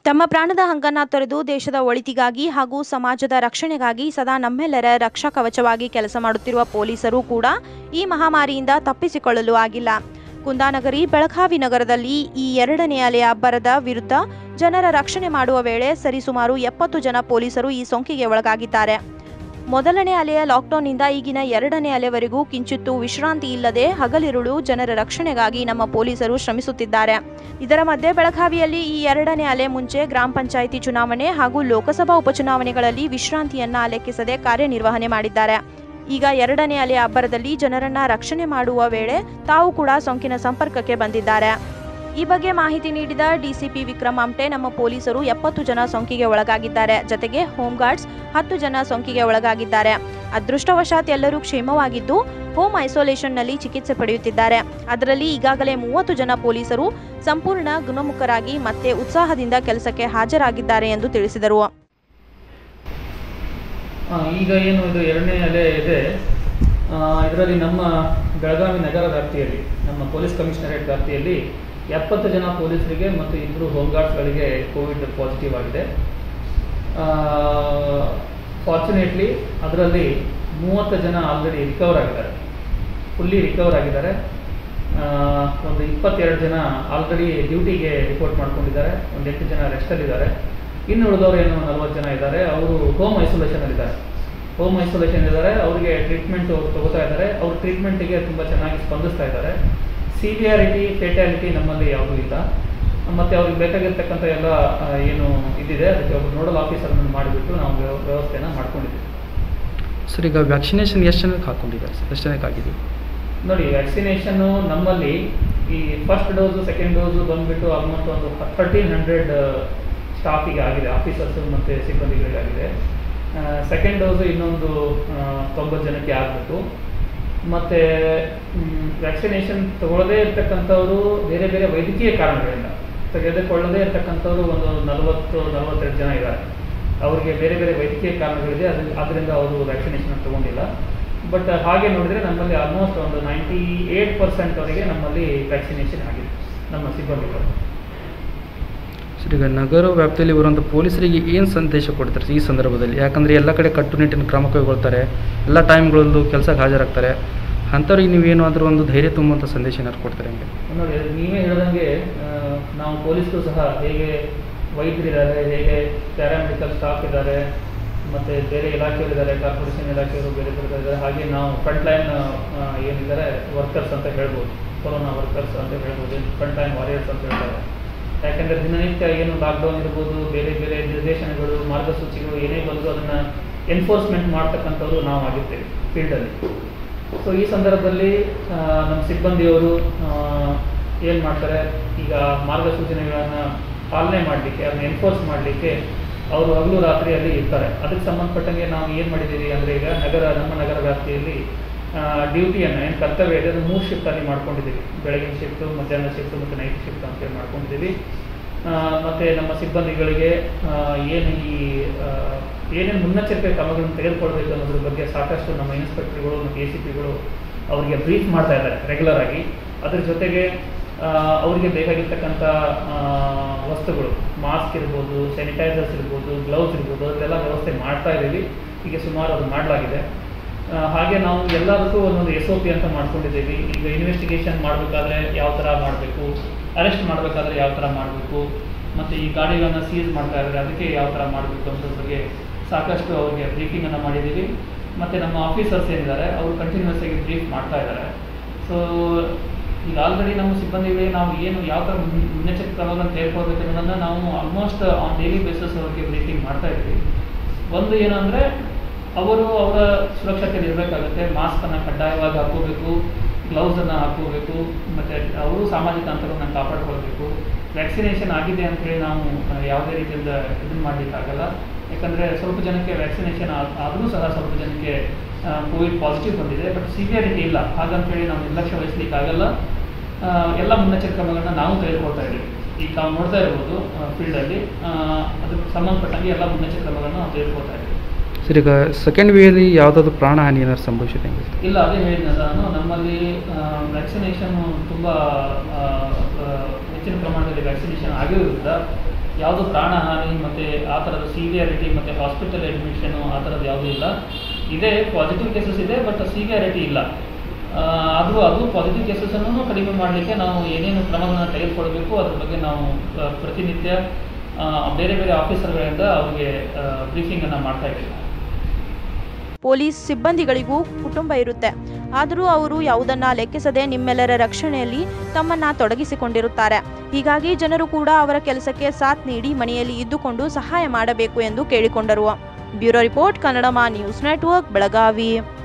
ತಮ್ಮ ಪ್ರಾಣದ ಹಂಗನ್ನ ತೊರೆದು ದೇಶದ ಒಳಿತಿಗಾಗಿ ಹಾಗೂ ಸಮಾಜದ ರಕ್ಷಣೆಗಾಗಿ ಸದಾ ನಮ್ಮೆಲ್ಲರ ರಕ್ಷಾ ಕವಚವಾಗಿ ಕೆಲಸ ಮಾಡುತ್ತಿರುವ ಪೊಲೀಸರು ಕೂಡ ಈ ಮಹಾಮಾರಿಯಿಂದ ತಪ್ಪಿಸಿಕೊಳ್ಳಲು ಆಗಿಲ್ಲ ಕುಂದಾನಗರಿ ಬೆಳಗಾವಿ ನಗರದಲ್ಲಿ ಈ ಎರಡನೇ ಅಲೆಯ ಅಬ್ಬರದ ವಿರುದ್ಧ ಜನರ ರಕ್ಷಣೆ ಮಾಡುವ ವೇಳೆ ಸರಿಸುಮಾರು ಎಪ್ಪತ್ತು ಜನ ಪೊಲೀಸರು ಈ ಸೋಂಕಿಗೆ ಒಳಗಾಗಿದ್ದಾರೆ ಮೊದಲನೇ ಅಲೆಯ ಲಾಕ್ಡೌನ್ನಿಂದ ಈಗಿನ ಎರಡನೇ ಅಲೆವರೆಗೂ ಕಿಂಚಿತ್ತೂ ವಿಶ್ರಾಂತಿ ಇಲ್ಲದೆ ಹಗಲಿರುಳು ಜನರ ರಕ್ಷಣೆಗಾಗಿ ನಮ್ಮ ಪೊಲೀಸರು ಶ್ರಮಿಸುತ್ತಿದ್ದಾರೆ ಇದರ ಮಧ್ಯೆ ಬೆಳಗಾವಿಯಲ್ಲಿ ಈ ಎರಡನೇ ಅಲೆ ಮುಂಚೆ ಗ್ರಾಮ ಪಂಚಾಯಿತಿ ಚುನಾವಣೆ ಹಾಗೂ ಲೋಕಸಭಾ ಉಪಚುನಾವಣೆಗಳಲ್ಲಿ ವಿಶ್ರಾಂತಿಯನ್ನ ಲೆಕ್ಕಿಸದೆ ಕಾರ್ಯನಿರ್ವಹಣೆ ಮಾಡಿದ್ದಾರೆ ಈಗ ಎರಡನೇ ಅಲೆಯ ಅಬ್ಬರದಲ್ಲಿ ಜನರನ್ನ ರಕ್ಷಣೆ ಮಾಡುವ ವೇಳೆ ತಾವು ಕೂಡ ಸೋಂಕಿನ ಸಂಪರ್ಕಕ್ಕೆ ಬಂದಿದ್ದಾರೆ ಈ ಬಗ್ಗೆ ಮಾಹಿತಿ ನೀಡಿದ ಡಿಸಿಪಿ ವಿಕ್ರಮ್ ಆಮ್ಟೆ ನಮ್ಮ ಪೊಲೀಸರು ಎಪ್ಪತ್ತು ಜನ ಸೋಂಕಿಗೆ ಒಳಗಾಗಿದ್ದಾರೆ ಜತೆಗೆ ಹೋಮ್ ಗಾರ್ಡ್ಸ್ ಹತ್ತು ಜನ ಸೋಂಕಿಗೆ ಒಳಗಾಗಿದ್ದಾರೆ ಅದೃಷ್ಟವಶಾತ್ ಎಲ್ಲರೂ ಕ್ಷೇಮವಾಗಿದ್ದು ಹೋಮ್ ಐಸೋಲೇಷನ್ನಲ್ಲಿ ಚಿಕಿತ್ಸೆ ಪಡೆಯುತ್ತಿದ್ದಾರೆ ಅದರಲ್ಲಿ ಈಗಾಗಲೇ ಮೂವತ್ತು ಜನ ಪೊಲೀಸರು ಸಂಪೂರ್ಣ ಗುಣಮುಖರಾಗಿ ಮತ್ತೆ ಉತ್ಸಾಹದಿಂದ ಕೆಲಸಕ್ಕೆ ಹಾಜರಾಗಿದ್ದಾರೆ ಎಂದು ತಿಳಿಸಿದರು ಆ, ಈಗ ಏನು ಇದು ಎರಡನೇ ಅಲೆ ಇದೆ ಇದರಲ್ಲಿ ನಮ್ಮ ಬೆಳಗಾವಿ ನಗರ ವ್ಯಾಪ್ತಿಯಲ್ಲಿ ನಮ್ಮ ಪೊಲೀಸ್ ಕಮಿಷನರೇಟ್ ವ್ಯಾಪ್ತಿಯಲ್ಲಿ ಎಪ್ಪತ್ತು ಜನ ಪೊಲೀಸರಿಗೆ ಮತ್ತು ಇಬ್ಬರು ಹೋಮ್ ಗಾರ್ಡ್ಸ್ಗಳಿಗೆ ಕೋವಿಡ್ ಪಾಸಿಟಿವ್ ಆಗಿದೆ ಫಾರ್ಚುನೇಟ್ಲಿ ಅದರಲ್ಲಿ ಮೂವತ್ತು ಜನ ಆಲ್ರೆಡಿ ರಿಕವರ್ ಆಗಿದ್ದಾರೆ ಫುಲ್ಲಿ ರಿಕವರ್ ಆಗಿದ್ದಾರೆ ಆ, ಒಂದು ಇಪ್ಪತ್ತೆರಡು ಜನ ಆಲ್ರೆಡಿ ಡ್ಯೂಟಿಗೆ ರಿಪೋರ್ಟ್ ಮಾಡ್ಕೊಂಡಿದ್ದಾರೆ ಒಂದು ಎಂಟು ಜನ ರೆಸ್ಟಲ್ಲಿದ್ದಾರೆ ಇನ್ನು ಉಳಿದವರು ಏನು ನಲ್ವತ್ತು ಜನ ಇದ್ದಾರೆ ಅವರು ಹೋಮ್ ಐಸೋಲೇಷನಲ್ಲಿದ್ದಾರೆ ಹೋಮ್ ಐಸೋಲೇಷನ್ ಇದ್ದಾರೆ ಅವರಿಗೆ ಟ್ರೀಟ್ಮೆಂಟ್ ಅವರು ತಗೋತಾ ಇದ್ದಾರೆ ಅವ್ರ ಟ್ರೀಟ್ಮೆಂಟಿಗೆ ತುಂಬ ಚೆನ್ನಾಗಿ ಸ್ಪಂದಿಸ್ತಾ ಇದ್ದಾರೆ ಸಿವಿಯಾರಿಟಿ ಫೇಟಾಲಿಟಿ ನಮ್ಮಲ್ಲಿ ಯಾವುದೂ ಇಲ್ಲ ಮತ್ತು ಅವ್ರಿಗೆ ಬೇಕಾಗಿರ್ತಕ್ಕಂಥ ಎಲ್ಲ ಆ, ಏನು ಇದಿದೆ ಅದಕ್ಕೆ ಒಬ್ಬರು ನೋಡಲ್ ಆಫೀಸರ್ನ ಮಾಡಿಬಿಟ್ಟು ನಾವು ವ್ಯವ- ವ್ಯವಸ್ಥೆನ ಮಾಡ್ಕೊಂಡಿದ್ದೀವಿ ಸರ್ ಈಗ ವ್ಯಾಕ್ಸಿನೇಷನ್ ಎಷ್ಟು ಜನಕ್ಕೆ ಹಾಕ್ಕೊಂಡಿದ್ದಾರೆ ಸರ್ ಎಷ್ಟು ಜನಕ್ಕೆ ಆಗಿದೆ ನೋಡಿ ವ್ಯಾಕ್ಸಿನೇಷನ್ನು ನಮ್ಮಲ್ಲಿ ಈ ಫಸ್ಟ್ ಡೋಸು ಸೆಕೆಂಡ್ ಡೋಸು ಬಂದ್ಬಿಟ್ಟು ಆಲ್ಮೋಸ್ಟ್ ಒಂದು ಥರ್ಟೀನ್ ಹಂಡ್ರೆಡ್ ಸ್ಟಾಫಿಗೆ ಆಗಿದೆ ಆಫೀಸರ್ಸು ಮತ್ತು ಸಿಬ್ಬಂದಿಗಳಿಗಾಗಿದೆ ಸೆಕೆಂಡ್ ಡೋಸು ಇನ್ನೊಂದು ಆ, ತೊಂಬತ್ತು ಜನಕ್ಕೆ ಆಗಬೇಕು ಮತ್ತು ವ್ಯಾಕ್ಸಿನೇಷನ್ ತಗೊಳ್ಳದೇ ಇರ್ತಕ್ಕಂಥವರು ಬೇರೆ ಬೇರೆ ವೈದ್ಯಕೀಯ ಕಾರಣಗಳಿಂದ ತೆಗೆದುಕೊಳ್ಳದೇ ಇರ್ತಕ್ಕಂಥವ್ರು ಒಂದು ನಲವತ್ತು ನಲವತ್ತೆರಡು ಜನ ಇದ್ದಾರೆ ಅವರಿಗೆ ಬೇರೆ ಬೇರೆ ವೈದ್ಯಕೀಯ ಕಾರಣಗಳಿದೆ ಅದ್ರ ಅದರಿಂದ ಅವರು ವ್ಯಾಕ್ಸಿನೇಷನ್ ತಗೊಂಡಿಲ್ಲ ಬಟ್ ಹಾಗೆ ನೋಡಿದರೆ ನಮ್ಮಲ್ಲಿ ಆಲ್ಮೋಸ್ಟ್ ಒಂದು ನೈಂಟಿ ಏಟ್ ಪರ್ಸೆಂಟ್ ಅವರಿಗೆ ನಮ್ಮಲ್ಲಿ ವ್ಯಾಕ್ಸಿನೇಷನ್ ಆಗಿದೆ ನಮ್ಮ ಸಿಬ್ಬಂದಿಗಳು ಸರ್ ಈಗ ನಗರ ವ್ಯಾಪ್ತಿಯಲ್ಲಿ ಬರುವಂಥ ಪೊಲೀಸರಿಗೆ ಏನು ಸಂದೇಶ ಕೊಡ್ತಾರೆ ಸರ್ ಈ ಸಂದರ್ಭದಲ್ಲಿ ಯಾಕಂದರೆ ಎಲ್ಲ ಕಡೆ ಕಟ್ಟುನಿಟ್ಟಿನ ಕ್ರಮ ಕೈಗೊಳ್ತಾರೆ ಎಲ್ಲ ಟೈಮ್ಗಳಲ್ಲೂ ಕೆಲಸಕ್ಕೆ ಹಾಜರಾಗ್ತಾರೆ ಅಂಥವ್ರಿಗೆ ನೀವೇನಾದರೂ ಒಂದು ಧೈರ್ಯ ತುಂಬುವಂಥ ಸಂದೇಶ ಏನಾದ್ರು ಕೊಡ್ತಾರೆ ಹಂಗೆ ನೋಡಿ ಅದು ನೀವೇ ಹೇಳ್ದಂಗೆ ಆ, ನಾವು ಪೊಲೀಸರು ಸಹ ಹೇಗೆ ವೈದ್ಯರಿದ್ದಾರೆ ಹೇಗೆ ಪ್ಯಾರಾಮೆಡಿಕಲ್ ಸ್ಟಾಫ್ ಇದ್ದಾರೆ ಮತ್ತು ಬೇರೆ ಇಲಾಖೆಯವರಿದ್ದಾರೆ ಕಾರ್ಪೊರೇಷನ್ ಇಲಾಖೆಯವರು ಬೇರೆ ಬೇರೆ ಇದ್ದಾರೆ ಹಾಗೆ ನಾವು ಫ್ರಂಟ್ ಲೈನ್ ಏನಿದ್ದಾರೆ ವರ್ಕರ್ಸ್ ಅಂತ ಹೇಳ್ಬೋದು ಕೊರೋನಾ ವರ್ಕರ್ಸ್ ಅಂತ ಹೇಳ್ಬೋದು ಫ್ರಂಟ್ ಲೈನ್ ವಾರಿಯರ್ಸ್ ಅಂತ ಹೇಳ್ತಾರೆ ಯಾಕೆಂದರೆ ದಿನನಿತ್ಯ ಏನು ಲಾಕ್ಡೌನ್ ಇರ್ಬೋದು ಬೇರೆ ಬೇರೆ ನಿರ್ದೇಶನಗಳು ಮಾರ್ಗಸೂಚಿಗಳು ಏನೇ ಬಂದರೂ ಅದನ್ನು ಎನ್ಫೋರ್ಸ್ಮೆಂಟ್ ಮಾಡ್ತಕ್ಕಂಥವ್ರು ನಾವು ಆಗಿರ್ತೇವೆ ಫೀಲ್ಡಲ್ಲಿ ಸೊ ಈ ಸಂದರ್ಭದಲ್ಲಿ ಆ, ನಮ್ಮ ಸಿಬ್ಬಂದಿಯವರು ಏನು ಮಾಡ್ತಾರೆ ಈಗ ಮಾರ್ಗಸೂಚನೆಗಳನ್ನು ಪಾಲನೆ ಮಾಡಲಿಕ್ಕೆ ಅದನ್ನ ಎನ್ಫೋರ್ಸ್ ಮಾಡಲಿಕ್ಕೆ ಅವರು ಹಗಲು ರಾತ್ರಿಯಲ್ಲಿ ಇರ್ತಾರೆ ಅದಕ್ಕೆ ಸಂಬಂಧಪಟ್ಟಂಗೆ ನಾವು ಏನು ಮಾಡಿದ್ದೀವಿ ಅಂದರೆ ಈಗ ನಗರ ನಮ್ಮ ನಗರ ವ್ಯಾಪ್ತಿಯಲ್ಲಿ ಡ್ಯೂಟಿಯನ್ನು ಏನು ಕರ್ತವ್ಯ ಇದೆ ಅದು ಮೂರು ಶಿಫ್ಟಲ್ಲಿ ಮಾಡ್ಕೊಂಡಿದ್ದೀವಿ ಬೆಳಗಿನ ಶಿಫ್ಟು ಮಧ್ಯಾಹ್ನ ಶಿಫ್ಟು ಮತ್ತು ನೈಟ್ ಶಿಫ್ಟ್ ಅಂತೇಳಿ ಮಾಡ್ಕೊಂಡಿದ್ದೀವಿ ಆ, ಮತ್ತೆ ನಮ್ಮ ಸಿಬ್ಬಂದಿಗಳಿಗೆ ಆ, ಏನು ಈ ಆ, ಏನೇನು ಮುನ್ನೆಚ್ಚರಿಕೆ ಕ್ರಮಗಳನ್ನು ತೆಗೆದುಕೊಳ್ಬೇಕು ಅನ್ನೋದ್ರ ಬಗ್ಗೆ ಸಾಕಷ್ಟು ನಮ್ಮ ಇನ್ಸ್ಪೆಕ್ಟರ್ಗಳು ಮತ್ತು ಎ ಸಿ ಪಿಗಳು ಅವರಿಗೆ ಬ್ರೀಫ್ ಮಾಡ್ತಾ ಇದ್ದಾರೆ ರೆಗ್ಯುಲರ್ ಆಗಿ ಅದ್ರ ಜೊತೆಗೆ ಆ, ಅವರಿಗೆ ಬೇಕಾಗಿರ್ತಕ್ಕಂಥ ಆ, ವಸ್ತುಗಳು ಮಾಸ್ಕ್ ಇರ್ಬೋದು ಸ್ಯಾನಿಟೈಸರ್ಸ್ ಇರ್ಬೋದು ಗ್ಲೌಸ್ ಇರ್ಬೋದು ಅದೆಲ್ಲ ವ್ಯವಸ್ಥೆ ಮಾಡ್ತಾ ಇದ್ದೀವಿ ಈಗ ಸುಮಾರು ಅದು ಮಾಡಲಾಗಿದೆ ಆ, ಹಾಗೆ ನಾವು ಎಲ್ಲದಕ್ಕೂ ಒಂದೊಂದು ಎಸ್ ಒ ಪಿ ಅಂತ ಮಾಡ್ಕೊಂಡಿದ್ದೀವಿ ಈಗ ಇನ್ವೆಸ್ಟಿಗೇಷನ್ ಮಾಡಬೇಕಾದ್ರೆ ಯಾವ ಥರ ಮಾಡಬೇಕು ಅರೆಸ್ಟ್ ಮಾಡಬೇಕಾದ್ರೆ ಯಾವ ಥರ ಮಾಡಬೇಕು ಮತ್ತು ಈ ಗಾಡಿಗಳನ್ನು ಸೀಸ್ ಮಾಡ್ತಾ ಇದ್ದಾರೆ ಅದಕ್ಕೆ ಯಾವ ಥರ ಮಾಡಬೇಕು ಅನ್ನೋದ್ರ ಬಗ್ಗೆ ಸಾಕಷ್ಟು ಅವರಿಗೆ ಬ್ರೀಫಿಂಗನ್ನು ಮಾಡಿದ್ದೀವಿ ಮತ್ತು ನಮ್ಮ ಆಫೀಸರ್ಸ್ ಏನಿದ್ದಾರೆ ಅವರು ಕಂಟಿನ್ಯೂಸ್ ಆಗಿ ಬ್ರೀಫ್ ಮಾಡ್ತಾ ಇದ್ದಾರೆ ಸೊ ಈಗ ಆಲ್ರೆಡಿ ನಮ್ಮ ಸಿಬ್ಬಂದಿಗಳಿಗೆ ನಾವು ಏನು ಯಾವ ಥರ ಮುನ್- ಮುನ್ನೆಚ್ಚರಿಕೆ ಕ್ರಮಗಳನ್ನು ತೆಗೆದುಕೊಳ್ಬೇಕು ಅನ್ನೋದನ್ನು ನಾವು ಆಲ್ಮೋಸ್ಟ್ ಆನ್ ಡೈಲಿ ಬೇಸಿಸ್ ಅವರಿಗೆ ಬ್ರೀಫಿಂಗ್ ಮಾಡ್ತಾ ಇದ್ದೀವಿ ಒಂದು ಏನಂದರೆ ಅವರು ಅವರ ಸುರಕ್ಷತೆಯಲ್ಲಿ ಇರಬೇಕಾಗುತ್ತೆ ಮಾಸ್ಕನ್ನು ಕಡ್ಡಾಯವಾಗಿ ಹಾಕೋಬೇಕು ಗ್ಲೌಸನ್ನು ಹಾಕೋಬೇಕು ಮತ್ತು ಅವರು ಸಾಮಾಜಿಕ ಅಂತರವನ್ನು ಕಾಪಾಡ್ಕೊಳ್ಬೇಕು ವ್ಯಾಕ್ಸಿನೇಷನ್ ಆಗಿದೆ ಅಂತೇಳಿ ನಾವು ಆ, ಯಾವುದೇ ರೀತಿಯಿಂದ ಇದನ್ನು ಮಾಡಲಿಕ್ಕಾಗಲ್ಲ ಯಾಕಂದರೆ ಸ್ವಲ್ಪ ಜನಕ್ಕೆ ವ್ಯಾಕ್ಸಿನೇಷನ್ ಆದರೂ ಸಹ ಸ್ವಲ್ಪ ಜನಕ್ಕೆ ಕೋವಿಡ್ ಪಾಸಿಟಿವ್ ಬಂದಿದೆ ಬಟ್ ಸಿವಿಯಾರಿಟಿ ಇಲ್ಲ ಹಾಗಂತೇಳಿ ನಾವು ನಿರ್ಲಕ್ಷ್ಯ ವಹಿಸ್ಲಿಕ್ಕಾಗಲ್ಲ ಆ, ಎಲ್ಲ ಮುನ್ನೆಚ್ಚರಿಕೆ ಕ್ರಮಗಳನ್ನ ನಾವು ತೆಗೆದುಕೊಳ್ತಾ ಇದ್ದೀವಿ ಈಗ ನಾವು ನೋಡ್ತಾ ಇರ್ಬೋದು ಫೀಲ್ಡಲ್ಲಿ ಅದಕ್ಕೆ ಸಂಬಂಧಪಟ್ಟಂಗೆ ಎಲ್ಲ ಮುನ್ನೆಚ್ಚರಿಕೆ ಕ್ರಮಗಳನ್ನು ನಾವು ತೆಗೆದುಕೊಳ್ತಾ ಇದ್ದೀವಿ ಸರ್ ಈಗ ಸೆಕೆಂಡ್ ವೇಯಲ್ಲಿ ಯಾವುದಾದ್ರು ಪ್ರಾಣ ಹಾನಿ ಏನಾದ್ರು ಸಂಭವಿಸಿದೆ ಹೆಂಗೆ ಸರ್ ಇಲ್ಲ ಅದೇ ಹೇಳಿದ್ನ ನಾನು ನಮ್ಮಲ್ಲಿ ವ್ಯಾಕ್ಸಿನೇಷನ್ ತುಂಬ ಆ, ಆ, ಹೆಚ್ಚಿನ ಪ್ರಮಾಣದಲ್ಲಿ ವ್ಯಾಕ್ಸಿನೇಷನ್ ಆಗಿರೋದ್ರಿಂದ ಯಾವುದು ಪ್ರಾಣಹಾನಿ ಮತ್ತು ಆ ಥರದ ಸಿವಿಯಾರಿಟಿ ಮತ್ತು ಹಾಸ್ಪಿಟಲ್ ಅಡ್ಮಿಷನು ಆ ಥರದ್ದು ಯಾವುದೂ ಇಲ್ಲ ಇದೆ ಪಾಸಿಟಿವ್ ಕೇಸಸ್ ಇದೆ ಬಟ್ ಸಿವಿಯಾರಿಟಿ ಇಲ್ಲ ಆ, ಆದರೂ ಅದು ಪಾಸಿಟಿವ್ ಕೇಸಸನ್ನು ಕಡಿಮೆ ಮಾಡಲಿಕ್ಕೆ ನಾವು ಏನೇನು ಕ್ರಮಗಳನ್ನು ತೆಗೆದುಕೊಳ್ಬೇಕು ಅದ್ರ ಬಗ್ಗೆ ನಾವು ಆ, ಪ್ರತಿನಿತ್ಯ ಆ, ಬೇರೆ ಬೇರೆ ಆಫೀಸರ್ಗಳಿಂದ ಅವರಿಗೆ ಬ್ರೀಫಿಂಗನ್ನು ಮಾಡ್ತಾ ಇದ್ದೀವಿ ಪೊಲೀಸ್ ಸಿಬ್ಬಂದಿಗಳಿಗೂ ಕುಟುಂಬ ಇರುತ್ತೆ ಆದರೂ ಅವರು ಯಾವುದನ್ನ ಲೆಕ್ಕಿಸದೆ ನಿಮ್ಮೆಲ್ಲರ ರಕ್ಷಣೆಯಲ್ಲಿ ತಮ್ಮನ್ನ ತೊಡಗಿಸಿಕೊಂಡಿರುತ್ತಾರೆ ಹೀಗಾಗಿ ಜನರು ಕೂಡ ಅವರ ಕೆಲಸಕ್ಕೆ ಸಾಥ್ ನೀಡಿ ಮನೆಯಲ್ಲಿ ಇದ್ದುಕೊಂಡು ಸಹಾಯ ಮಾಡಬೇಕು ಎಂದು ಕೇಳಿಕೊಂಡರು ಬ್ಯೂರೋ ರಿಪೋರ್ಟ್ ಕನ್ನಡಮ ನ್ಯೂಸ್ ನೆಟ್ವರ್ಕ್ ಬೆಳಗಾವಿ